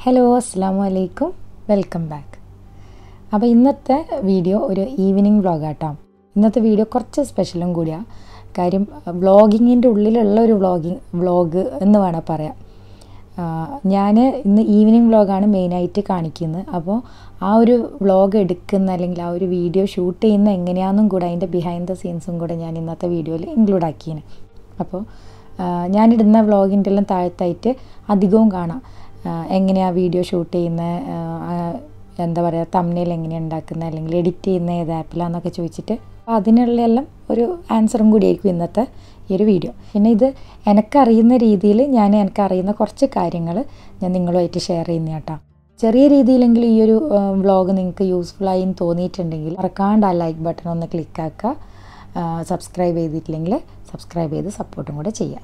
hello അസ്സാം വലൈക്കും welcome back അപ്പോൾ ഇന്നത്തെ വീഡിയോ ഒരു ഈവനിങ് വ്ളോഗാട്ടോ ഇന്നത്തെ വീഡിയോ കുറച്ച് സ്പെഷ്യലും കൂടിയാണ് കാര്യം വ്ളോഗിങ്ങിൻ്റെ ഉള്ളിലുള്ള ഒരു വ്ളോഗിങ് വ്ളോഗ് എന്ന് വേണം പറയാം ഞാൻ ഇന്ന് ഈവനിങ് വ്ളോഗാണ് മെയിനായിട്ട് കാണിക്കുന്നത് അപ്പോൾ ആ ഒരു വ്ളോഗ് എടുക്കുന്ന അല്ലെങ്കിൽ ആ ഒരു വീഡിയോ ഷൂട്ട് ചെയ്യുന്ന എങ്ങനെയാണെന്നും കൂടെ അതിൻ്റെ ബിഹൈൻഡ് ദ സീൻസും കൂടെ ഞാൻ ഇന്നത്തെ വീഡിയോയിൽ ഇൻക്ലൂഡ് ആക്കിയാണ് അപ്പോൾ ഞാനിടുന്ന വ്ളോഗിൻ്റെ എല്ലാം താഴത്തായിട്ട് അധികവും കാണാം എങ്ങനെയാണ് വീഡിയോ ഷൂട്ട് ചെയ്യുന്നത് എന്താ പറയുക തമ്മിൽ എങ്ങനെയാണ് ഉണ്ടാക്കുന്നത് അല്ലെങ്കിൽ എഡിറ്റ് ചെയ്യുന്ന ഏത് ആപ്പിലാന്നൊക്കെ ചോദിച്ചിട്ട് അപ്പോൾ അതിനുള്ള എല്ലാം ഒരു ആൻസറും കൂടിയായിരിക്കും ഇന്നത്തെ ഈ ഒരു വീഡിയോ പിന്നെ ഇത് എനിക്കറിയുന്ന രീതിയിൽ ഞാൻ എനിക്കറിയുന്ന കുറച്ച് കാര്യങ്ങൾ ഞാൻ നിങ്ങളുമായിട്ട് ഷെയർ ചെയ്യുന്ന കേട്ടോ ചെറിയ രീതിയിലെങ്കിലും ഈ ഒരു വ്ളോഗ് നിങ്ങൾക്ക് യൂസ്ഫുള്ളായി തോന്നിയിട്ടുണ്ടെങ്കിൽ മറക്കാണ്ട് ആ ലൈക്ക് ബട്ടൺ ഒന്ന് ക്ലിക്കാക്കുക സബ്സ്ക്രൈബ് ചെയ്തിട്ടില്ലെങ്കിൽ സബ്സ്ക്രൈബ് ചെയ്ത് സപ്പോർട്ടും കൂടെ ചെയ്യാം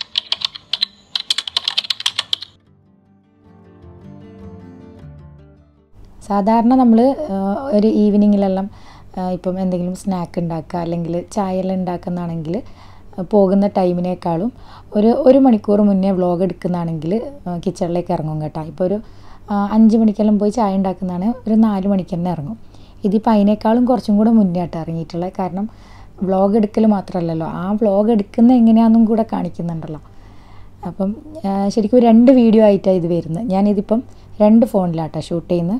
സാധാരണ നമ്മൾ ഒരു ഈവനിങ്ങിലെല്ലാം ഇപ്പം എന്തെങ്കിലും സ്നാക്ക് ഉണ്ടാക്കുക അല്ലെങ്കിൽ ചായ എല്ലാം ഉണ്ടാക്കുന്നതാണെങ്കിൽ പോകുന്ന ടൈമിനേക്കാളും ഒരു ഒരു മണിക്കൂർ മുന്നേ വ്ളോഗ് എടുക്കുന്നതാണെങ്കിൽ കിച്ചണിലേക്ക് ഇറങ്ങും കേട്ടോ ഇപ്പോൾ ഒരു അഞ്ച് മണിക്കെല്ലാം പോയി ചായ ഉണ്ടാക്കുന്നതാണ് ഒരു നാല് മണിക്ക് തന്നെ ഇറങ്ങും ഇതിപ്പോൾ അതിനേക്കാളും കുറച്ചും കൂടെ മുന്നേ ആയിട്ട് ഇറങ്ങിയിട്ടുള്ളത് കാരണം വ്ളോഗ് എടുക്കൽ മാത്രമല്ലല്ലോ ആ വ്ളോഗ് എടുക്കുന്ന എങ്ങനെയാണെന്നും കൂടെ കാണിക്കുന്നുണ്ടല്ലോ അപ്പം ശരിക്കും രണ്ട് വീഡിയോ ആയിട്ടാണ് ഇത് വരുന്നത് ഞാനിതിപ്പം രണ്ട് ഫോണിലാട്ടോ ഷൂട്ട് ചെയ്യുന്നത്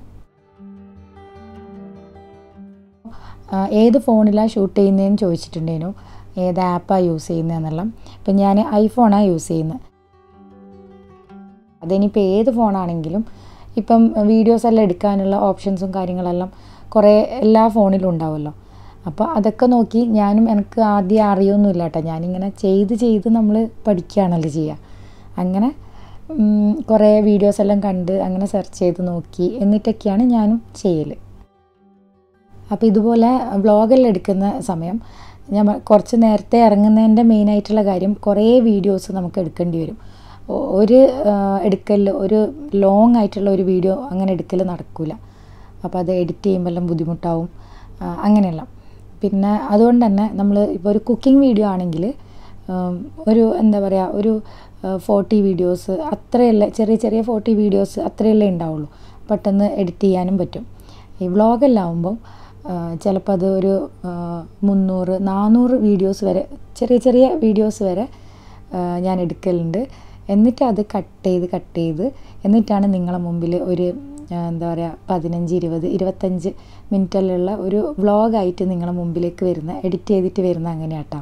ഏത് ഫോണിലാണ് ഷൂട്ട് ചെയ്യുന്നതെന്ന് ചോദിച്ചിട്ടുണ്ടേനു ഏത് ആപ്പാണ് യൂസ് ചെയ്യുന്നതെന്നെല്ലാം ഇപ്പം ഞാൻ ഐഫോണാണ് യൂസ് ചെയ്യുന്നത് അതിനിപ്പോൾ ഏത് ഫോണാണെങ്കിലും ഇപ്പം വീഡിയോസ് എല്ലാം എടുക്കാനുള്ള ഓപ്ഷൻസും കാര്യങ്ങളെല്ലാം കുറേ എല്ലാ ഫോണിലും ഉണ്ടാവുമല്ലോ അപ്പോൾ അതൊക്കെ നോക്കി ഞാനും എനിക്ക് ആദ്യം അറിയൊന്നുമില്ല കേട്ടോ ഞാനിങ്ങനെ ചെയ്ത് ചെയ്ത് നമ്മൾ പഠിക്കുകയാണല്ലോ ചെയ്യുക അങ്ങനെ കുറേ വീഡിയോസ് എല്ലാം കണ്ട് അങ്ങനെ സെർച്ച് ചെയ്ത് നോക്കി എന്നിട്ടൊക്കെയാണ് ഞാനും ചെയ്യൽ അപ്പോൾ ഇതുപോലെ വ്ളോഗെല്ലാം എടുക്കുന്ന സമയം ഞാൻ കുറച്ച് നേരത്തെ ഇറങ്ങുന്നതിൻ്റെ മെയിനായിട്ടുള്ള കാര്യം കുറേ വീഡിയോസ് നമുക്ക് എടുക്കേണ്ടി വരും ഒരു എടുക്കൽ ഒരു ലോങ് ആയിട്ടുള്ള ഒരു വീഡിയോ അങ്ങനെ എടുക്കൽ നടക്കില്ല അപ്പോൾ അത് എഡിറ്റ് ചെയ്യുമ്പോൾ എല്ലാം ബുദ്ധിമുട്ടാവും അങ്ങനെയെല്ലാം പിന്നെ അതുകൊണ്ട് തന്നെ നമ്മൾ ഇപ്പോൾ ഒരു കുക്കിംഗ് വീഡിയോ ആണെങ്കിൽ ഒരു എന്താ പറയുക ഒരു ഫോർട്ടി വീഡിയോസ് അത്രയല്ലേ ചെറിയ ചെറിയ ഫോർട്ടി വീഡിയോസ് അത്രയല്ലേ ഉണ്ടാവുള്ളൂ പെട്ടെന്ന് എഡിറ്റ് ചെയ്യാനും പറ്റും ഈ വ്ളോഗെല്ലാം ആകുമ്പോൾ ചിലപ്പോൾ അത് ഒരു മുന്നൂറ് നാനൂറ് വീഡിയോസ് വരെ ചെറിയ ചെറിയ വീഡിയോസ് വരെ ഞാൻ എടുക്കലുണ്ട് എന്നിട്ട് അത് കട്ട് ചെയ്ത് കട്ട് ചെയ്ത് എന്നിട്ടാണ് നിങ്ങളെ മുമ്പിൽ ഒരു എന്താ പറയുക പതിനഞ്ച് ഇരുപത് ഇരുപത്തഞ്ച് മിനിറ്റിലുള്ള ഒരു വ്ളോഗായിട്ട് നിങ്ങളെ മുമ്പിലേക്ക് വരുന്ന എഡിറ്റ് ചെയ്തിട്ട് വരുന്ന അങ്ങനെയാട്ടാ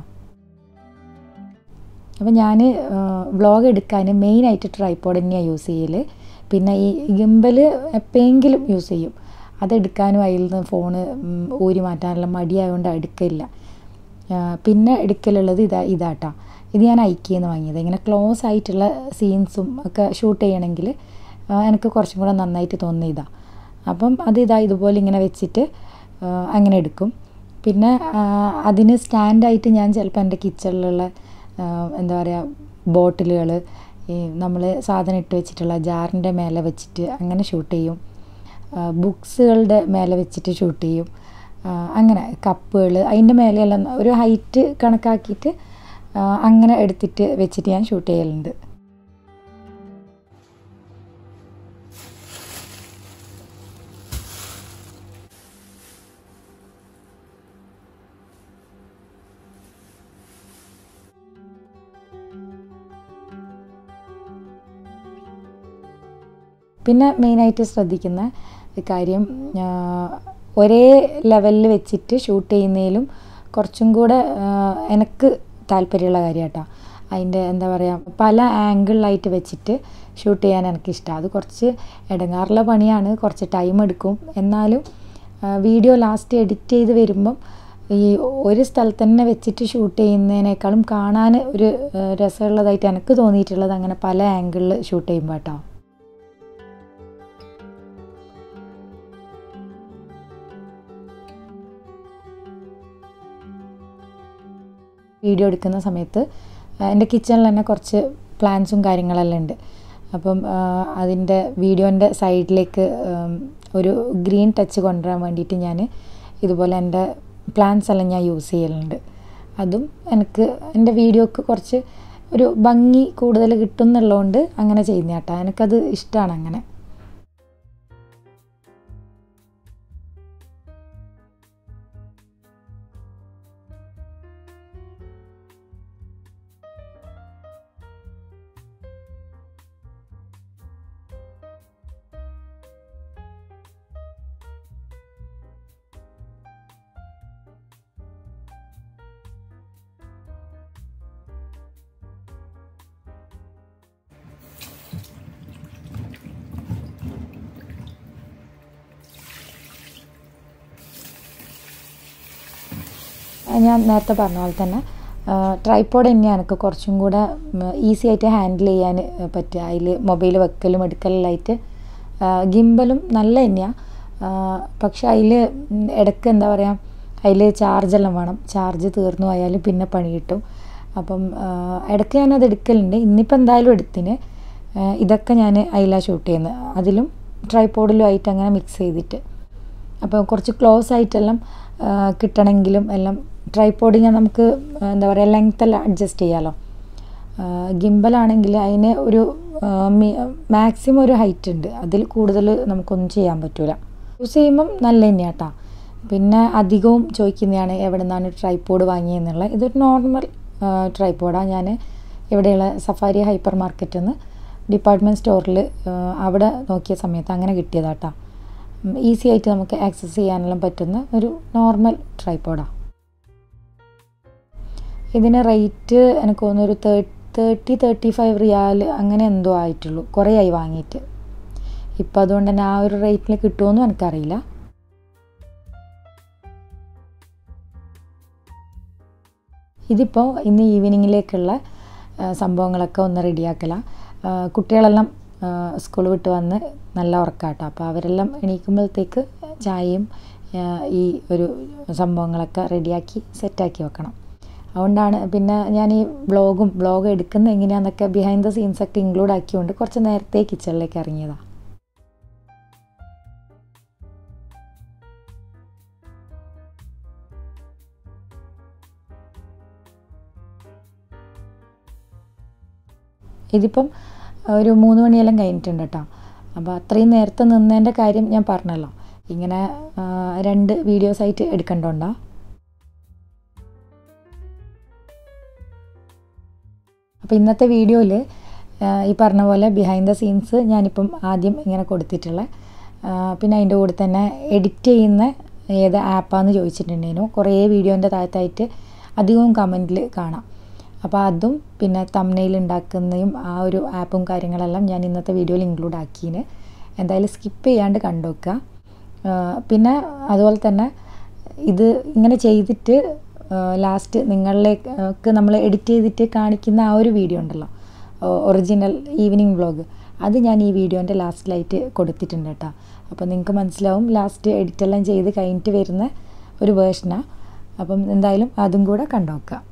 അപ്പോൾ ഞാൻ വ്ളോഗ് എടുക്കാൻ മെയിനായിട്ട് ട്രൈപ്പോഡ് തന്നെയാണ് യൂസ് ചെയ്യൽ പിന്നെ ഈ ഗിമ്പൽ എപ്പോഴെങ്കിലും യൂസ് ചെയ്യും അതെടുക്കാനും അതിൽ നിന്ന് ഫോണ് ഊരി മാറ്റാനുള്ള മടിയായതുകൊണ്ട് എടുക്കില്ല പിന്നെ എടുക്കലുള്ളത് ഇതാ ഇതാട്ടാ ഇത് ഞാൻ ഐക്കിന്ന് വാങ്ങിയത് ഇങ്ങനെ ക്ലോസ് ആയിട്ടുള്ള സീൻസും ഒക്കെ ഷൂട്ട് ചെയ്യണമെങ്കിൽ എനിക്ക് കുറച്ചും കൂടെ നന്നായിട്ട് തോന്നി ഇതാ അപ്പം അത് ഇതാ ഇതുപോലെ ഇങ്ങനെ വെച്ചിട്ട് അങ്ങനെ എടുക്കും പിന്നെ അതിന് സ്റ്റാൻഡായിട്ട് ഞാൻ ചിലപ്പോൾ എൻ്റെ കിച്ചണിലുള്ള എന്താ പറയുക ബോട്ടിലുകൾ ഈ നമ്മൾ സാധനം ഇട്ട് വെച്ചിട്ടുള്ള ജാറിൻ്റെ മേലെ വെച്ചിട്ട് അങ്ങനെ ഷൂട്ട് ചെയ്യും ബുക്സുകളുടെ മേലെ വെച്ചിട്ട് ഷൂട്ട് ചെയ്യും അങ്ങനെ കപ്പുകൾ അതിൻ്റെ മേലെയെല്ലാം ഒരു ഹൈറ്റ് കണക്കാക്കിയിട്ട് അങ്ങനെ എടുത്തിട്ട് വെച്ചിട്ട് ഞാൻ ഷൂട്ട് ചെയ്യലുണ്ട് പിന്നെ മെയിനായിട്ട് ശ്രദ്ധിക്കുന്ന കാര്യം ഒരേ ലെവലിൽ വെച്ചിട്ട് ഷൂട്ട് ചെയ്യുന്നതിലും കുറച്ചും കൂടെ എനിക്ക് താല്പര്യമുള്ള കാര്യം കേട്ടോ അതിൻ്റെ എന്താ പറയുക പല ആംഗിളിലായിട്ട് വെച്ചിട്ട് ഷൂട്ട് ചെയ്യാൻ എനിക്കിഷ്ടമാണ് അത് കുറച്ച് ഇടങ്ങാറുള്ള പണിയാണ് കുറച്ച് ടൈം എടുക്കും എന്നാലും വീഡിയോ ലാസ്റ്റ് എഡിറ്റ് ചെയ്ത് വരുമ്പം ഈ ഒരു സ്ഥലത്ത് തന്നെ വെച്ചിട്ട് ഷൂട്ട് ചെയ്യുന്നതിനേക്കാളും കാണാൻ ഒരു രസമുള്ളതായിട്ട് എനിക്ക് തോന്നിയിട്ടുള്ളത് അങ്ങനെ പല ആംഗിളിൽ ഷൂട്ട് ചെയ്യുമ്പോൾ കേട്ടോ വീഡിയോ എടുക്കുന്ന സമയത്ത് എൻ്റെ കിച്ചണിൽ തന്നെ കുറച്ച് പ്ലാൻസും കാര്യങ്ങളെല്ലാം ഉണ്ട് അപ്പം അതിൻ്റെ വീഡിയോൻ്റെ സൈഡിലേക്ക് ഒരു ഗ്രീൻ ടച്ച് കൊണ്ടുവരാൻ വേണ്ടിയിട്ട് ഞാൻ ഇതുപോലെ എൻ്റെ പ്ലാൻസ് എല്ലാം ഞാൻ യൂസ് ചെയ്യലുണ്ട് അതും എനിക്ക് എൻ്റെ വീഡിയോക്ക് കുറച്ച് ഒരു ഭംഗി കൂടുതൽ കിട്ടും എന്നുള്ളതുകൊണ്ട് അങ്ങനെ ചെയ്യുന്ന കേട്ടോ എനിക്കത് ഇഷ്ടമാണ് അങ്ങനെ ഞാൻ നേരത്തെ പറഞ്ഞ പോലെ തന്നെ ട്രൈപ്പോഡ് തന്നെയാണ് എനിക്ക് കുറച്ചും കൂടെ ഈസി ആയിട്ട് ഹാൻഡിൽ ചെയ്യാൻ പറ്റുക അതിൽ മൊബൈൽ വെക്കലും എടുക്കലായിട്ട് ഗിംബലും നല്ല തന്നെയാണ് പക്ഷെ അതിൽ ഇടയ്ക്ക് എന്താ പറയുക അതിൽ ചാർജെല്ലാം വേണം ചാർജ് തീർന്നു പോയാൽ പിന്നെ പണി കിട്ടും അപ്പം ഇടയ്ക്ക് ഞാനത് എടുക്കലുണ്ട് ഇന്നിപ്പോൾ എന്തായാലും എടുത്തിന് ഇതൊക്കെ ഞാൻ അതിലാണ് ഷൂട്ട് ചെയ്യുന്നത് അതിലും ട്രൈപ്പോഡിലും ആയിട്ട് അങ്ങനെ മിക്സ് ചെയ്തിട്ട് അപ്പോൾ കുറച്ച് ക്ലോസ് ആയിട്ടെല്ലാം കിട്ടണമെങ്കിലും എല്ലാം ട്രൈപ്പോഡിങ് നമുക്ക് എന്താ പറയുക ലെങ്ത് എല്ലാം അഡ്ജസ്റ്റ് ചെയ്യാമല്ലോ ഗിംബലാണെങ്കിൽ അതിന് ഒരു മാക്സിമം ഒരു ഹൈറ്റ് ഉണ്ട് അതിൽ കൂടുതൽ നമുക്കൊന്നും ചെയ്യാൻ പറ്റില്ല യൂസ് ചെയ്യുമ്പം നല്ല തന്നെയാണ് കേട്ടോ പിന്നെ അധികവും ചോദിക്കുന്നതാണ് എവിടെ നിന്നാണ് ട്രൈപ്പോഡ് വാങ്ങിയെന്നുള്ളത് ഇതൊരു നോർമൽ ട്രൈപ്പോഡാണ് ഞാൻ ഇവിടെയുള്ള സഫാരി ഹൈപ്പർ മാർക്കറ്റിൽ നിന്ന് ഡിപ്പാർട്ട്മെൻറ്റ് സ്റ്റോറിൽ അവിടെ നോക്കിയ സമയത്ത് അങ്ങനെ കിട്ടിയതാട്ടോ ഈസി ആയിട്ട് നമുക്ക് ആക്സസ് ചെയ്യാനെല്ലാം പറ്റുന്ന ഒരു നോർമൽ ട്രൈപ്പോഡാണ് ഇതിന് റേറ്റ് എനിക്ക് തോന്നുന്നു ഒരു തേർട്ടി തേർട്ടി ഫൈവ് റിയാൽ അങ്ങനെ എന്തോ ആയിട്ടുള്ളൂ കുറേ ആയി വാങ്ങിയിട്ട് ഇപ്പം അതുകൊണ്ട് തന്നെ ആ ഒരു റേറ്റിൽ കിട്ടുമെന്നും എനിക്കറിയില്ല ഇതിപ്പോൾ ഇന്ന് ഈവനിങ്ങിലേക്കുള്ള സംഭവങ്ങളൊക്കെ ഒന്ന് റെഡിയാക്കലാണ് കുട്ടികളെല്ലാം സ്കൂൾ വിട്ട് വന്ന് നല്ല ഉറക്കാട്ടോ അപ്പോൾ അവരെല്ലാം എണീക്കുമ്പോഴത്തേക്ക് ചായയും ഈ ഒരു സംഭവങ്ങളൊക്കെ റെഡിയാക്കി സെറ്റാക്കി വെക്കണം അതുകൊണ്ടാണ് പിന്നെ ഞാൻ ഈ വ്ളോഗും വ്ളോഗ് എടുക്കുന്ന എങ്ങനെയാണെന്നൊക്കെ ബിഹൈൻഡ് ദ സീൻസൊക്കെ ഇൻക്ലൂഡ് ആക്കിക്കൊണ്ട് കുറച്ച് നേരത്തെ കിച്ചണിലേക്ക് ഇറങ്ങിയതാണ് ഇതിപ്പം ഒരു മൂന്ന് മണിയെല്ലാം കഴിഞ്ഞിട്ടുണ്ട് കേട്ടോ അപ്പോൾ അത്രയും നേരത്തെ നിന്നതിൻ്റെ കാര്യം ഞാൻ പറഞ്ഞല്ലോ ഇങ്ങനെ രണ്ട് വീഡിയോസായിട്ട് എടുക്കണ്ടോണ്ടാ അപ്പോൾ ഇന്നത്തെ വീഡിയോയിൽ ഈ പറഞ്ഞ പോലെ ബിഹൈൻഡ് ദ സീൻസ് ഞാനിപ്പം ആദ്യം ഇങ്ങനെ കൊടുത്തിട്ടുള്ള പിന്നെ അതിൻ്റെ കൂടെ തന്നെ എഡിറ്റ് ചെയ്യുന്ന ഏത് ആപ്പാന്ന് ചോദിച്ചിട്ടുണ്ടായിരുന്നു കുറേ വീഡിയോൻ്റെ താഴത്തായിട്ട് അധികവും കമൻറ്റിൽ കാണാം അപ്പോൾ അതും പിന്നെ തമ്മനയിൽ ഉണ്ടാക്കുന്നതും ആ ഒരു ആപ്പും കാര്യങ്ങളെല്ലാം ഞാൻ ഇന്നത്തെ വീഡിയോയിൽ ഇൻക്ലൂഡ് ആക്കിയിന് എന്തായാലും സ്കിപ്പ് ചെയ്യാണ്ട് കണ്ടുവെക്കുക പിന്നെ അതുപോലെ തന്നെ ഇത് ഇങ്ങനെ ചെയ്തിട്ട് ലാസ്റ്റ് നിങ്ങളിലേക്ക് നമ്മൾ എഡിറ്റ് ചെയ്തിട്ട് കാണിക്കുന്ന ആ ഒരു വീഡിയോ ഉണ്ടല്ലോ ഒറിജിനൽ ഈവനിങ് വ്ളോഗ് അത് ഞാൻ ഈ വീഡിയോൻ്റെ ലാസ്റ്റിലായിട്ട് കൊടുത്തിട്ടുണ്ട് കേട്ടോ അപ്പോൾ നിങ്ങൾക്ക് മനസ്സിലാവും ലാസ്റ്റ് എഡിറ്റെല്ലാം ചെയ്ത് കഴിഞ്ഞിട്ട് വരുന്ന ഒരു വേർഷനാണ് അപ്പം എന്തായാലും അതും കൂടെ കണ്ടുനോക്കാം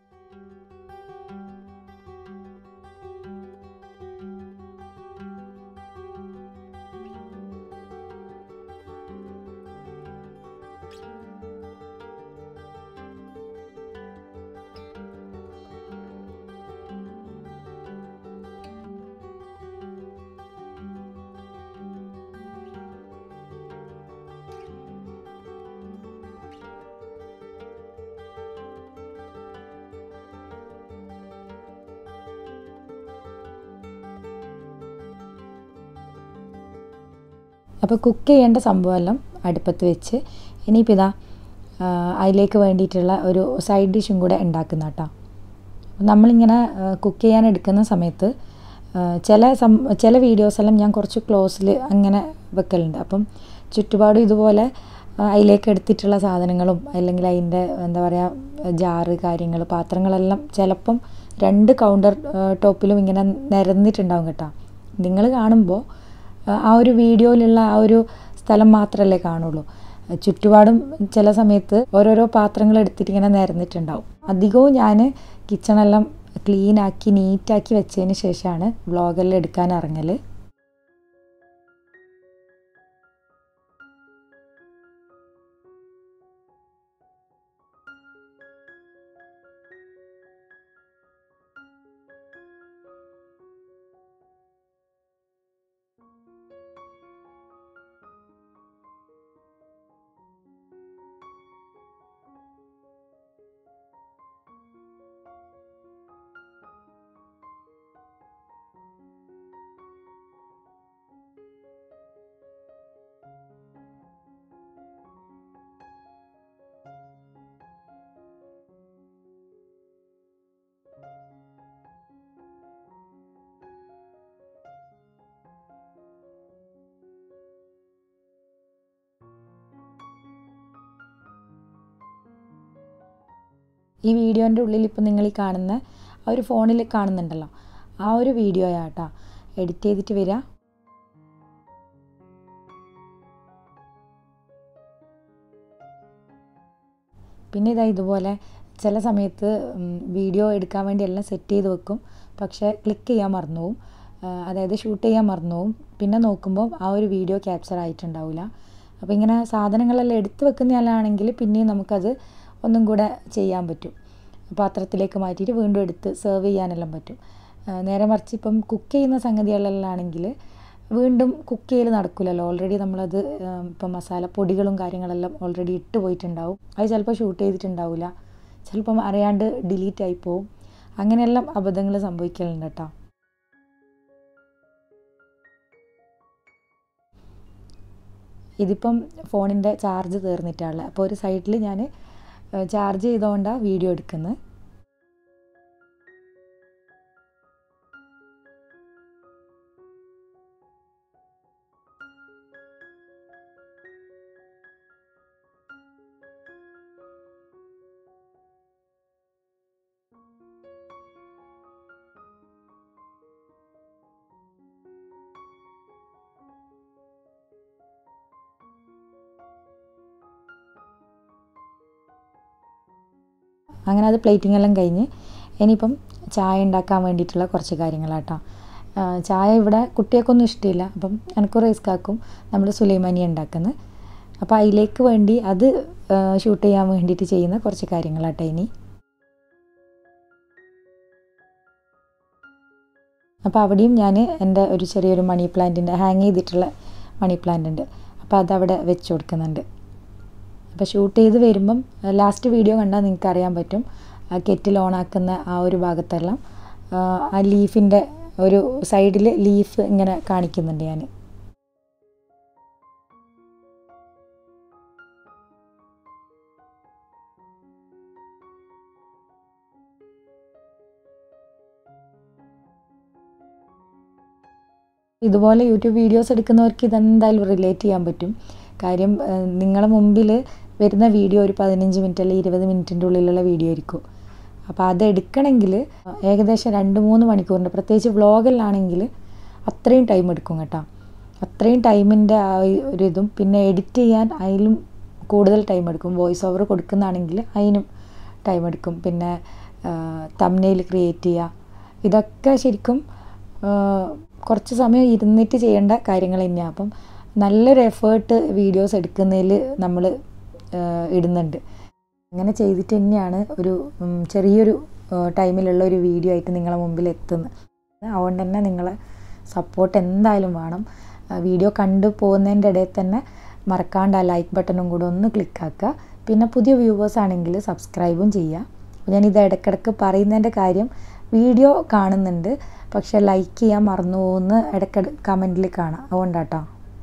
അപ്പോൾ കുക്ക് ചെയ്യേണ്ട സംഭവമെല്ലാം അടുപ്പത്ത് വെച്ച് ഇനിയിപ്പോൾ ഇതാ അതിലേക്ക് വേണ്ടിയിട്ടുള്ള ഒരു സൈഡ് ഡിഷും കൂടെ ഉണ്ടാക്കുന്ന കേട്ടോ നമ്മളിങ്ങനെ കുക്ക് ചെയ്യാൻ എടുക്കുന്ന സമയത്ത് ചില സം ചില വീഡിയോസെല്ലാം ഞാൻ കുറച്ച് ക്ലോസിൽ അങ്ങനെ വെക്കലുണ്ട് അപ്പം ചുറ്റുപാടും ഇതുപോലെ അതിലേക്ക് എടുത്തിട്ടുള്ള സാധനങ്ങളും അല്ലെങ്കിൽ അതിൻ്റെ എന്താ പറയുക ജാറ് കാര്യങ്ങൾ പാത്രങ്ങളെല്ലാം ചിലപ്പം രണ്ട് കൗണ്ടർ ടോപ്പിലും ഇങ്ങനെ നിരന്നിട്ടുണ്ടാവും കേട്ടോ നിങ്ങൾ കാണുമ്പോൾ ആ ഒരു വീഡിയോയിലുള്ള ആ ഒരു സ്ഥലം മാത്രമല്ലേ കാണുള്ളൂ ചുറ്റുപാടും ചില സമയത്ത് ഓരോരോ പാത്രങ്ങൾ എടുത്തിട്ട് ഇങ്ങനെ നിരന്നിട്ടുണ്ടാവും അധികവും ഞാൻ കിച്ചണെല്ലാം ക്ലീൻ ആക്കി നീറ്റാക്കി വെച്ചതിന് ശേഷമാണ് വ്ളോഗെല്ലാം എടുക്കാൻ ഇറങ്ങൽ ഈ വീഡിയോൻ്റെ ഉള്ളിൽ ഇപ്പോൾ നിങ്ങൾ ഈ കാണുന്ന ആ ഒരു ഫോണിൽ കാണുന്നുണ്ടല്ലോ ആ ഒരു വീഡിയോ ആട്ടാ എഡിറ്റ് ചെയ്തിട്ട് വരിക പിന്നെ ഇതാ ഇതുപോലെ ചില സമയത്ത് വീഡിയോ എടുക്കാൻ വേണ്ടി എല്ലാം സെറ്റ് ചെയ്ത് വെക്കും പക്ഷേ ക്ലിക്ക് ചെയ്യാൻ മറന്നു പോവും അതായത് ഷൂട്ട് ചെയ്യാൻ മറന്നു പോവും പിന്നെ നോക്കുമ്പോൾ ആ ഒരു വീഡിയോ ക്യാപ്ചർ ആയിട്ടുണ്ടാവില്ല അപ്പോൾ ഇങ്ങനെ സാധനങ്ങളെല്ലാം എടുത്ത് വെക്കുന്നതാണെങ്കിൽ പിന്നെയും നമുക്കത് ഒന്നും കൂടെ ചെയ്യാൻ പറ്റും പാത്രത്തിലേക്ക് മാറ്റിയിട്ട് വീണ്ടും എടുത്ത് സെർവ് ചെയ്യാനെല്ലാം പറ്റും നേരെ മറിച്ച് ഇപ്പം കുക്ക് ചെയ്യുന്ന സംഗതികളെല്ലാം ആണെങ്കിൽ വീണ്ടും കുക്ക് ചെയ്യൽ നടക്കില്ലല്ലോ ഓൾറെഡി നമ്മളത് ഇപ്പം മസാലപ്പൊടികളും കാര്യങ്ങളെല്ലാം ഓൾറെഡി ഇട്ട് പോയിട്ടുണ്ടാവും അത് ചിലപ്പോൾ ഷൂട്ട് ചെയ്തിട്ടുണ്ടാവില്ല ചിലപ്പം അറിയാണ്ട് ഡിലീറ്റ് ആയി പോവും അങ്ങനെയെല്ലാം അബദ്ധങ്ങൾ സംഭവിക്കലുണ്ട് കേട്ടോ ഇതിപ്പം ഫോണിൻ്റെ ചാർജ് തീർന്നിട്ടാണ് അപ്പോൾ ഒരു സൈഡിൽ ഞാൻ ചാർജ് ചെയ്തുകൊണ്ടാണ് വീഡിയോ എടുക്കുന്നത് അങ്ങനെ അത് പ്ലേറ്റിംഗ് എല്ലാം കഴിഞ്ഞ് ഇനിയിപ്പം ചായ ഉണ്ടാക്കാൻ വേണ്ടിയിട്ടുള്ള കുറച്ച് കാര്യങ്ങളാട്ടോ ചായ ഇവിടെ കുട്ടികൾക്കൊന്നും ഇഷ്ടമില്ല അപ്പം എനിക്ക് റൈസ്ക്കാക്കും നമ്മൾ സുലൈമാനി ഉണ്ടാക്കുന്നത് അപ്പോൾ അതിലേക്ക് വേണ്ടി അത് ഷൂട്ട് ചെയ്യാൻ വേണ്ടിയിട്ട് ചെയ്യുന്ന കുറച്ച് കാര്യങ്ങളാട്ടോ ഇനി അപ്പോൾ അവിടെയും ഞാൻ എൻ്റെ ഒരു ചെറിയൊരു മണി പ്ലാന്റിൻ്റെ ഹാങ് ചെയ്തിട്ടുള്ള മണി പ്ലാന്റ് ഉണ്ട് അപ്പോൾ അതവിടെ വെച്ച് കൊടുക്കുന്നുണ്ട് അപ്പോൾ ഷൂട്ട് ചെയ്ത് വരുമ്പം ലാസ്റ്റ് വീഡിയോ കണ്ടാൽ നിങ്ങൾക്ക് അറിയാൻ പറ്റും കെറ്റിൽ ഓണാക്കുന്ന ആ ഒരു ഭാഗത്തെല്ലാം ആ ലീഫിൻ്റെ ഒരു സൈഡിൽ ലീഫ് ഇങ്ങനെ കാണിക്കുന്നുണ്ട് ഞാൻ ഇതുപോലെ യൂട്യൂബ് വീഡിയോസ് എടുക്കുന്നവർക്ക് ഇതെന്തായാലും റിലേറ്റ് ചെയ്യാൻ പറ്റും കാര്യം നിങ്ങളെ മുമ്പിൽ വരുന്ന വീഡിയോ ഒരു പതിനഞ്ച് മിനിറ്റ് അല്ലെങ്കിൽ ഇരുപത് മിനിറ്റിൻ്റെ ഉള്ളിലുള്ള വീഡിയോ ആയിരിക്കും അപ്പോൾ അത് എടുക്കണമെങ്കിൽ ഏകദേശം രണ്ട് മൂന്ന് മണിക്കൂറിൻ്റെ പ്രത്യേകിച്ച് വ്ളോഗിലാണെങ്കിൽ അത്രയും ടൈം എടുക്കും കേട്ടോ അത്രയും ടൈമിൻ്റെ ആ ഒരു ഇതും പിന്നെ എഡിറ്റ് ചെയ്യാൻ അതിലും കൂടുതൽ ടൈം എടുക്കും വോയിസ് ഓവർ കൊടുക്കുന്നതാണെങ്കിൽ അതിനും ടൈം എടുക്കും പിന്നെ തമ്നെയിൽ ക്രിയേറ്റ് ചെയ്യുക ഇതൊക്കെ ശരിക്കും കുറച്ച് സമയം ഇരുന്നിട്ട് ചെയ്യേണ്ട കാര്യങ്ങൾ തന്നെയാണ് അപ്പം നല്ലൊരു എഫേർട്ട് വീഡിയോസ് എടുക്കുന്നതിൽ നമ്മൾ ഇടുന്നുണ്ട് അങ്ങനെ ചെയ്തിട്ട് തന്നെയാണ് ഒരു ചെറിയൊരു ടൈമിലുള്ള ഒരു വീഡിയോ ആയിട്ട് നിങ്ങളെ മുമ്പിൽ എത്തുന്നത് അതുകൊണ്ട് തന്നെ നിങ്ങളെ സപ്പോർട്ട് എന്തായാലും വേണം വീഡിയോ കണ്ടു പോകുന്നതിൻ്റെ ഇടയിൽ തന്നെ മറക്കാണ്ട് ആ ലൈക്ക് ബട്ടണും കൂടെ ഒന്ന് ക്ലിക്കാക്കുക പിന്നെ പുതിയ വ്യൂവേഴ്സ് ആണെങ്കിൽ സബ്സ്ക്രൈബും ചെയ്യുക ഞാൻ ഇത് ഇടയ്ക്കിടയ്ക്ക് പറയുന്നതിൻ്റെ കാര്യം വീഡിയോ കാണുന്നുണ്ട് പക്ഷേ ലൈക്ക് ചെയ്യാൻ മറന്നു പോകുന്ന ഇടയ്ക്കിടെ കമൻറ്റിൽ കാണാം അതുകൊണ്ടാട്ടോ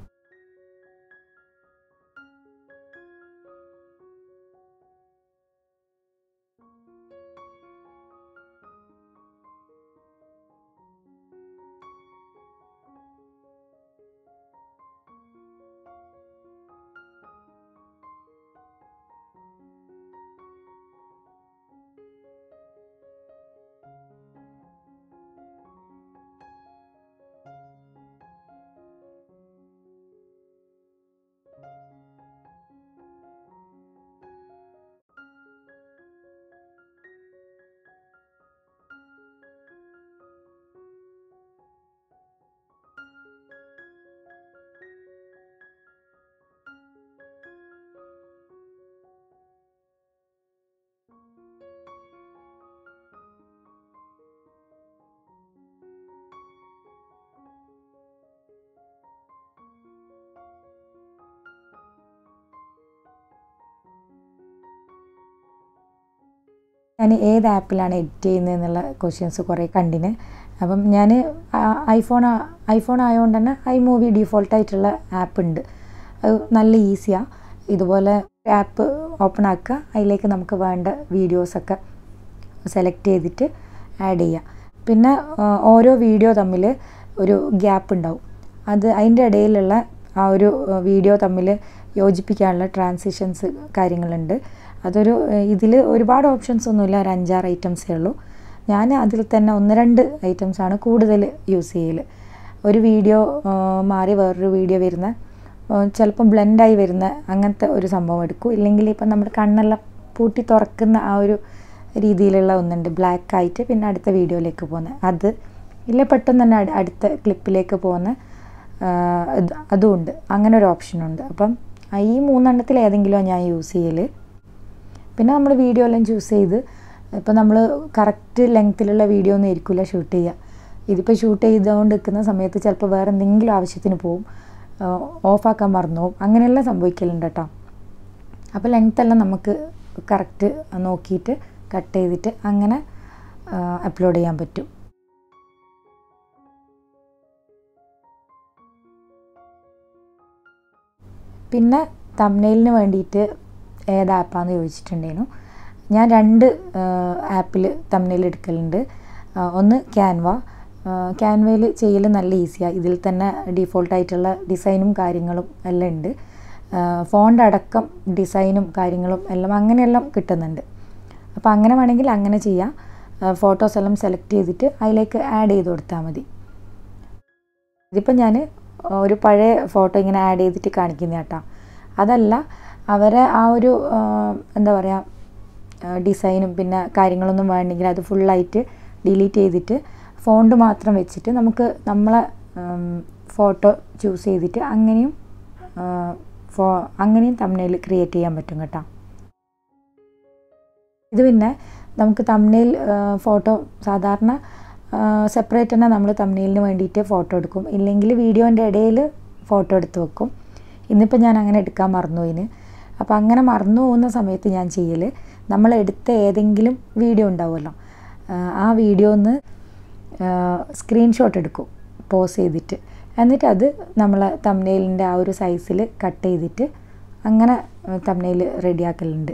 ഞാൻ ഏത് ആപ്പിലാണ് എഡിറ്റ് ചെയ്യുന്നത് എന്നുള്ള ക്വസ്റ്റ്യൻസ് കുറേ കണ്ടിന് അപ്പം ഞാൻ ഐഫോൺ ഐഫോൺ ആയതുകൊണ്ട് തന്നെ ഐ മൂവി ഡീഫോൾട്ടായിട്ടുള്ള ആപ്പ് ഉണ്ട് അത് നല്ല ഈസിയാണ് ഇതുപോലെ ആപ്പ് ഓപ്പൺ ആക്കുക അതിലേക്ക് നമുക്ക് വേണ്ട വീഡിയോസൊക്കെ സെലക്ട് ചെയ്തിട്ട് ആഡ് ചെയ്യുക പിന്നെ ഓരോ വീഡിയോ തമ്മിൽ ഒരു ഗ്യാപ്പ് ഉണ്ടാവും അത് അതിൻ്റെ ഇടയിലുള്ള ആ ഒരു വീഡിയോ തമ്മിൽ യോജിപ്പിക്കാനുള്ള ട്രാൻസിഷൻസ് കാര്യങ്ങളുണ്ട് അതൊരു ഇതിൽ ഒരുപാട് ഓപ്ഷൻസ് ഒന്നുമില്ല ഒരു അഞ്ചാറ് ഐറ്റംസേ ഉള്ളൂ ഞാൻ അതിൽ തന്നെ ഒന്ന് രണ്ട് ഐറ്റംസാണ് കൂടുതൽ യൂസ് ചെയ്യൽ ഒരു വീഡിയോ മാറി വേറൊരു വീഡിയോ വരുന്ന ചിലപ്പം ബ്ലെൻഡായി വരുന്ന അങ്ങനത്തെ ഒരു സംഭവം എടുക്കും ഇല്ലെങ്കിൽ ഇപ്പം നമ്മുടെ കണ്ണെല്ലാം പൂട്ടി തുറക്കുന്ന ആ ഒരു രീതിയിലുള്ള ഒന്നുണ്ട് ബ്ലാക്ക് ആയിട്ട് പിന്നെ അടുത്ത വീഡിയോയിലേക്ക് പോകുന്നത് അത് ഇല്ല പെട്ടെന്ന് തന്നെ അടുത്ത ക്ലിപ്പിലേക്ക് പോകുന്ന അതും ഉണ്ട് അങ്ങനെ ഒരു ഓപ്ഷനുണ്ട് അപ്പം ഈ മൂന്നെണ്ണത്തിൽ ഏതെങ്കിലും ഞാൻ യൂസ് ചെയ്യൽ പിന്നെ നമ്മൾ വീഡിയോ എല്ലാം ചൂസ് ചെയ്ത് ഇപ്പം നമ്മൾ കറക്റ്റ് ലെങ്ത്തിലുള്ള വീഡിയോ ഒന്നും ആയിരിക്കില്ല ഷൂട്ട് ചെയ്യുക ഇതിപ്പോൾ ഷൂട്ട് ചെയ്തുകൊണ്ട് നിൽക്കുന്ന സമയത്ത് ചിലപ്പോൾ വേറെ എന്തെങ്കിലും ആവശ്യത്തിന് പോവും ഓഫാക്കാൻ മറന്നു പോകും അങ്ങനെയെല്ലാം സംഭവിക്കലുണ്ട് കേട്ടോ അപ്പോൾ ലെങ്ത്തെല്ലാം നമുക്ക് കറക്റ്റ് നോക്കിയിട്ട് കട്ട് ചെയ്തിട്ട് അങ്ങനെ അപ്ലോഡ് ചെയ്യാൻ പറ്റും പിന്നെ തമ്നെയിലിന് വേണ്ടിയിട്ട് ഏത് ആപ്പാന്ന് ചോദിച്ചിട്ടുണ്ടായിരുന്നു ഞാൻ രണ്ട് ആപ്പിൽ തമ്നെയിൽ എടുക്കലുണ്ട് ഒന്ന് ക്യാൻവ ക്യാൻവയിൽ ചെയ്യൽ നല്ല ഈസിയാണ് ഇതിൽ തന്നെ ഡീഫോൾട്ടായിട്ടുള്ള ഡിസൈനും കാര്യങ്ങളും എല്ലാം ഉണ്ട് ഫോണിൻ്റെ അടക്കം ഡിസൈനും കാര്യങ്ങളും എല്ലാം അങ്ങനെയെല്ലാം കിട്ടുന്നുണ്ട് അപ്പോൾ അങ്ങനെ വേണമെങ്കിൽ അങ്ങനെ ചെയ്യാം ഫോട്ടോസ് എല്ലാം സെലക്ട് ചെയ്തിട്ട് അതിലേക്ക് ആഡ് ചെയ്ത് കൊടുത്താൽ മതി ഇതിപ്പോൾ ഞാൻ ഒരു പഴയ ഫോട്ടോ ഇങ്ങനെ ആഡ് ചെയ്തിട്ട് കാണിക്കുന്ന കേട്ടോ അതല്ല അവരെ ആ ഒരു എന്താ പറയുക ഡിസൈനും പിന്നെ കാര്യങ്ങളൊന്നും വേണമെങ്കിൽ അത് ഫുള്ളായിട്ട് ഡിലീറ്റ് ചെയ്തിട്ട് ഫോണ്ട് മാത്രം വെച്ചിട്ട് നമുക്ക് നമ്മളെ ഫോട്ടോ ചൂസ് ചെയ്തിട്ട് അങ്ങനെയും ഫോ അങ്ങനെയും തമ്മിൽ ക്രിയേറ്റ് ചെയ്യാൻ പറ്റും കേട്ടോ ഇത് പിന്നെ നമുക്ക് തമ്മിൽ ഫോട്ടോ സാധാരണ സെപ്പറേറ്റ് തന്നെ നമ്മൾ തമ്മിലിന് വേണ്ടിയിട്ട് ഫോട്ടോ എടുക്കും ഇല്ലെങ്കിൽ വീഡിയോൻ്റെ ഇടയിൽ ഫോട്ടോ എടുത്ത് വെക്കും ഇന്നിപ്പോൾ ഞാൻ അങ്ങനെ എടുക്കാൻ മറന്നു ഇതിന് അപ്പോൾ അങ്ങനെ മറന്നു പോകുന്ന സമയത്ത് ഞാൻ ചെയ്യൽ നമ്മൾ എടുത്ത ഏതെങ്കിലും വീഡിയോ ഉണ്ടാവുമല്ലോ ആ വീഡിയോ ഒന്ന് സ്ക്രീൻഷോട്ട് എടുക്കും പോസ് ചെയ്തിട്ട് എന്നിട്ട് അത് നമ്മൾ തമ്നെയിലിൻ്റെ ആ ഒരു സൈസിൽ കട്ട് ചെയ്തിട്ട് അങ്ങനെ തമ്നെയിൽ റെഡിയാക്കലുണ്ട്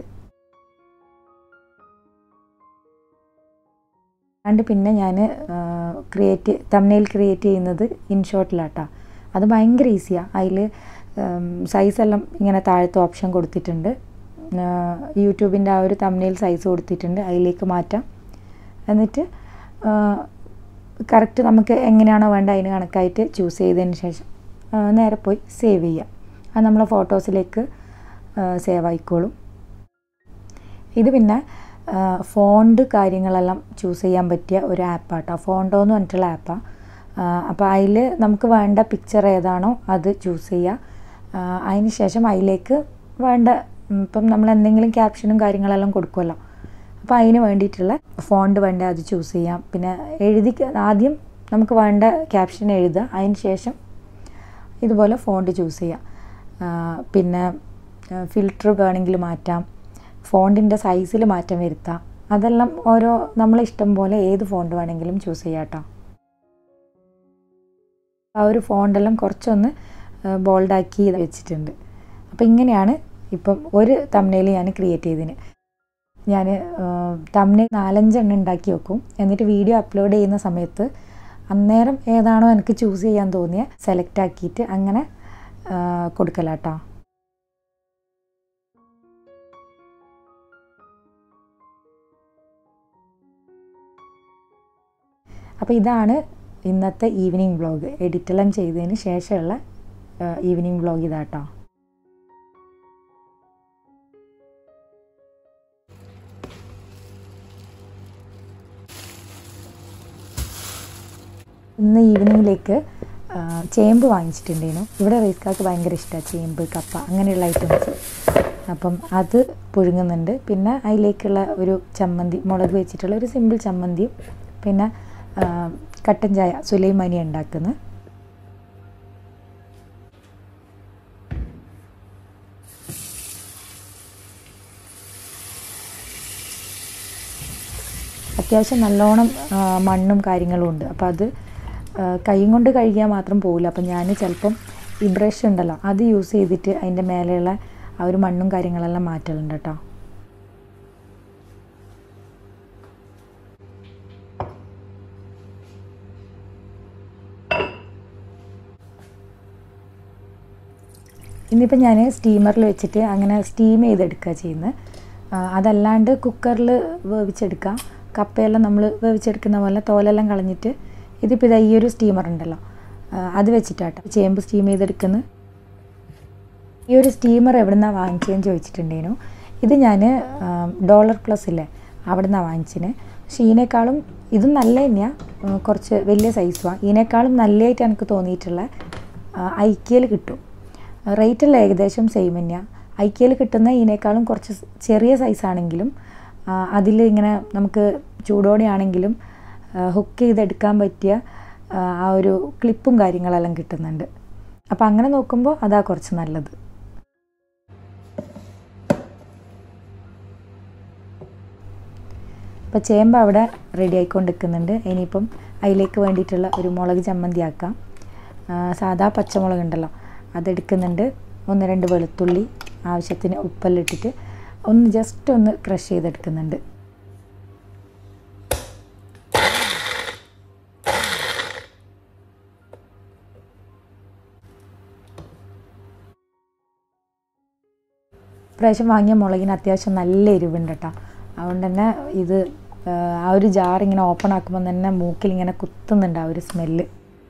അല്ലാണ്ട് പിന്നെ ഞാൻ ക്രിയേറ്റ് തമ്നെയിൽ ക്രിയേറ്റ് ചെയ്യുന്നത് ഇൻഷോട്ടിലാട്ടാ അത് ഭയങ്കര ഈസിയാണ് അതിൽ സൈസെല്ലാം ഇങ്ങനെ താഴത്തെ ഓപ്ഷൻ കൊടുത്തിട്ടുണ്ട് യൂട്യൂബിൻ്റെ ആ ഒരു തമ്നെയിൽ സൈസ് കൊടുത്തിട്ടുണ്ട് അതിലേക്ക് മാറ്റാം എന്നിട്ട് കറക്റ്റ് നമുക്ക് എങ്ങനെയാണോ വേണ്ട അതിന് കണക്കായിട്ട് ചൂസ് ചെയ്തതിന് ശേഷം നേരെ പോയി സേവ് ചെയ്യാം അത് നമ്മളെ ഫോട്ടോസിലേക്ക് സേവ് ആയിക്കോളും ഇത് പിന്നെ ഫോണ്ട് കാര്യങ്ങളെല്ലാം ചൂസ് ചെയ്യാൻ പറ്റിയ ഒരു ആപ്പാട്ടോ ഫോണ്ടോ എന്ന് പറഞ്ഞിട്ടുള്ള ആപ്പാണ് അപ്പോൾ അതിൽ നമുക്ക് വേണ്ട പിക്ചർ ഏതാണോ അത് ചൂസ് ചെയ്യുക അതിന് ശേഷം അതിലേക്ക് വേണ്ട ഇപ്പം നമ്മൾ എന്തെങ്കിലും ക്യാപ്ഷനും കാര്യങ്ങളെല്ലാം കൊടുക്കുമല്ലോ അപ്പോൾ അതിന് വേണ്ടിയിട്ടുള്ള ഫോണ്ട് വേണ്ട അത് ചൂസ് ചെയ്യാം പിന്നെ എഴുതി ആദ്യം നമുക്ക് വേണ്ട ക്യാപ്ഷൻ എഴുതുക അതിന് ശേഷം ഇതുപോലെ ഫോണ്ട് ചൂസ് ചെയ്യാം പിന്നെ ഫിൽറ്റർ വേണമെങ്കിൽ മാറ്റാം ഫോണ്ടിൻ്റെ സൈസിൽ മാറ്റം വരുത്താം അതെല്ലാം ഓരോ നമ്മളെ ഇഷ്ടം പോലെ ഏത് ഫോണ്ട് വേണമെങ്കിലും ചൂസ് ചെയ്യാം കേട്ടോ ആ ഒരു ഫോണ്ടെല്ലാം കുറച്ചൊന്ന് ബോൾഡാക്കി വെച്ചിട്ടുണ്ട് അപ്പോൾ ഇങ്ങനെയാണ് ഇപ്പം ഒരു തമ്നയിൽ ഞാൻ ക്രിയേറ്റ് ചെയ്തതിന് ഞാൻ തമ്മിൽ നാലഞ്ചെണ്ണം ഉണ്ടാക്കി വെക്കും എന്നിട്ട് വീഡിയോ അപ്ലോഡ് ചെയ്യുന്ന സമയത്ത് അന്നേരം ഏതാണോ എനിക്ക് ചൂസ് ചെയ്യാൻ തോന്നിയ സെലക്ട് ആക്കിയിട്ട് അങ്ങനെ കൊടുക്കലാട്ടോ അപ്പോൾ ഇതാണ് ഇന്നത്തെ ഈവനിങ് വ്ളോഗ് എഡിറ്റെല്ലാം ചെയ്തതിന് ശേഷമുള്ള ഈവനിങ് വ്ളോഗ് ഇതാട്ടോ ഇന്ന് ഈവനിങ്ങിലേക്ക് ചേമ്പ് വാങ്ങിച്ചിട്ടുണ്ടായിരുന്നു ഇവിടെ റൈസ്കാർക്ക് ഭയങ്കര ഇഷ്ടമാണ് ചേമ്പ് കപ്പ അങ്ങനെയുള്ള ഐറ്റംസ് അപ്പം അത് പുഴുങ്ങുന്നുണ്ട് പിന്നെ അതിലേക്കുള്ള ഒരു ചമ്മന്തി മുളക് വെച്ചിട്ടുള്ള ഒരു സിമ്പിൾ ചമ്മന്തിയും പിന്നെ കട്ടൻ ചായ സുലൈമാനി ഉണ്ടാക്കുന്നത് അത്യാവശ്യം നല്ലോണം മണ്ണും കാര്യങ്ങളും ഉണ്ട് അപ്പോൾ അത് കൈയും കൊണ്ട് കഴുകിയാൽ മാത്രം പോകില്ല അപ്പം ഞാൻ ചിലപ്പം ഈ ബ്രഷ് ഉണ്ടല്ലോ അത് യൂസ് ചെയ്തിട്ട് അതിൻ്റെ മേലെയുള്ള ആ ഒരു മണ്ണും കാര്യങ്ങളെല്ലാം മാറ്റലുണ്ട് കേട്ടോ ഇന്നിപ്പോൾ ഞാൻ സ്റ്റീമറിൽ വെച്ചിട്ട് അങ്ങനെ സ്റ്റീം ചെയ്തെടുക്കുക ചെയ്യുന്നത് ആ, അതല്ലാണ്ട് കുക്കറിൽ വേവിച്ചെടുക്കാം കപ്പയെല്ലാം നമ്മൾ വേവിച്ചെടുക്കുന്ന പോലെ തോലെല്ലാം കളഞ്ഞിട്ട് ഇതിപ്പോൾ ഇതാ ഈ ഒരു സ്റ്റീമർ ഉണ്ടല്ലോ ആ, അത് വെച്ചിട്ടാട്ടോ ചേമ്പ് സ്റ്റീം ചെയ്തെടുക്കുന്നത് ഈ ഒരു സ്റ്റീമർ എവിടെ നിന്നാണ് വാങ്ങിച്ചതെന്ന് ചോദിച്ചിട്ടുണ്ടേനു ഇത് ഞാൻ ഡോളർ പ്ലസ് ഇല്ലേ അവിടെ നിന്നാണ് വാങ്ങിച്ചിന് പക്ഷേ ഇതിനേക്കാളും ഇതും നല്ല തന്നെയാണ് കുറച്ച് വലിയ സൈസുമാണ് ഇതിനേക്കാളും നല്ലതായിട്ട് എനിക്ക് തോന്നിയിട്ടുള്ള ഐക്യയിൽ കിട്ടും റേറ്റെല്ലാം ഏകദേശം സെയിം തന്നെയാണ് ഐക്യയിൽ കിട്ടുന്ന ഇതിനേക്കാളും കുറച്ച് ചെറിയ സൈസാണെങ്കിലും അതിൽ ഇങ്ങനെ നമുക്ക് ചൂടോടെ ആണെങ്കിലും ഹുക്ക് ചെയ്തെടുക്കാൻ പറ്റിയ ആ, ആ ഒരു ക്ലിപ്പും കാര്യങ്ങളെല്ലാം കിട്ടുന്നുണ്ട് അപ്പോൾ അങ്ങനെ നോക്കുമ്പോൾ അതാ കുറച്ച് നല്ലത് അപ്പോൾ ചേമ്പ് അവിടെ റെഡി ആയിക്കൊണ്ടിരിക്കുന്നുണ്ട് ഇനിയിപ്പം അതിലേക്ക് വേണ്ടിയിട്ടുള്ള ഒരു മുളക് ചമ്മന്തി ആക്കാം ആ, സാദാ പച്ചമുളക് ഉണ്ടല്ലോ അതെടുക്കുന്നുണ്ട് ഒന്ന് രണ്ട് വെളുത്തുള്ളി ആവശ്യത്തിന് ഉപ്പെല്ലാം ഇട്ടിട്ട് ഒന്ന് ജസ്റ്റ് ഒന്ന് ക്രഷ് ചെയ്തെടുക്കുന്നുണ്ട് പ്രാവശ്യം വാങ്ങിയ മുളകിന് അത്യാവശ്യം നല്ല എരിവുണ്ട് കേട്ടോ അതുകൊണ്ട് തന്നെ ഇത് ആ, ആ ഒരു ജാർ ഇങ്ങനെ ഓപ്പൺ ആക്കുമ്പോൾ തന്നെ മൂക്കിൽ ഇങ്ങനെ കുത്തുന്നുണ്ട് ആ ഒരു സ്മെല്ല്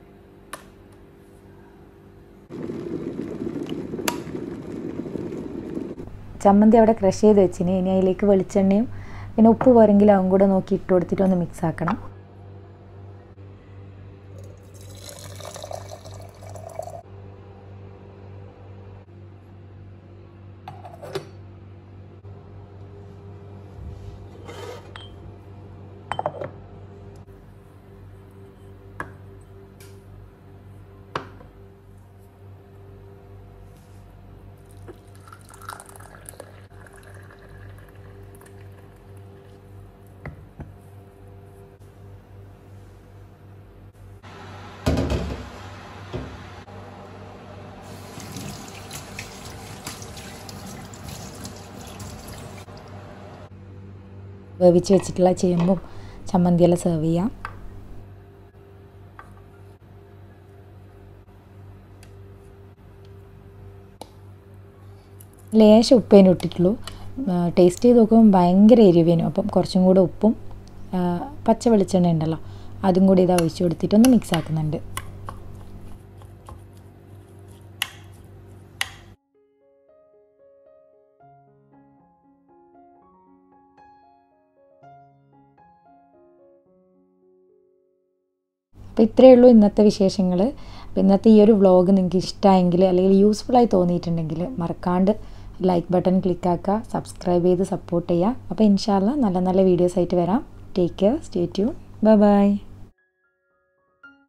ചമ്മന്തി അവിടെ ക്രഷ് ചെയ്ത് വെച്ചിന് ഇനി അതിലേക്ക് വെളിച്ചെണ്ണയും പിന്നെ ഉപ്പ് പോരെങ്കിൽ അതും കൂടെ നോക്കി ഇട്ട് കൊടുത്തിട്ട് ഒന്ന് മിക്സ് ആക്കണം വേവിച്ച് വെച്ചിട്ടുള്ള ചേമ്പും ചമ്മന്തിയെല്ലാം സെർവ് ചെയ്യാം ലേശം ഉപ്പേനും ഇട്ടിട്ടുള്ളൂ ടേസ്റ്റ് ചെയ്ത് നോക്കുമ്പോൾ ഭയങ്കര എരിവേനും അപ്പം കുറച്ചും കൂടെ ഉപ്പും ആ, പച്ച വെളിച്ചെണ്ണ ഉണ്ടല്ലോ അതും കൂടി ഇതാ ഒഴിച്ച് കൊടുത്തിട്ടൊന്ന് മിക്സ് ആക്കുന്നുണ്ട് അപ്പോൾ ഇത്രയേ ഉള്ളൂ ഇന്നത്തെ വിശേഷങ്ങൾ അപ്പോൾ ഇന്നത്തെ ഈ ഒരു വ്ളോഗ് നിങ്ങൾക്ക് ഇഷ്ടമായെങ്കിൽ അല്ലെങ്കിൽ യൂസ്ഫുള്ളായി തോന്നിയിട്ടുണ്ടെങ്കിൽ മറക്കാണ്ട് ലൈക്ക് ബട്ടൺ ക്ലിക്ക് ആക്കുക സബ്സ്ക്രൈബ് ചെയ്ത് സപ്പോർട്ട് ചെയ്യുക അപ്പോൾ ഇൻഷാല്ല നല്ല നല്ല വീഡിയോസ് ആയിട്ട് വരാം take care stay tune bye by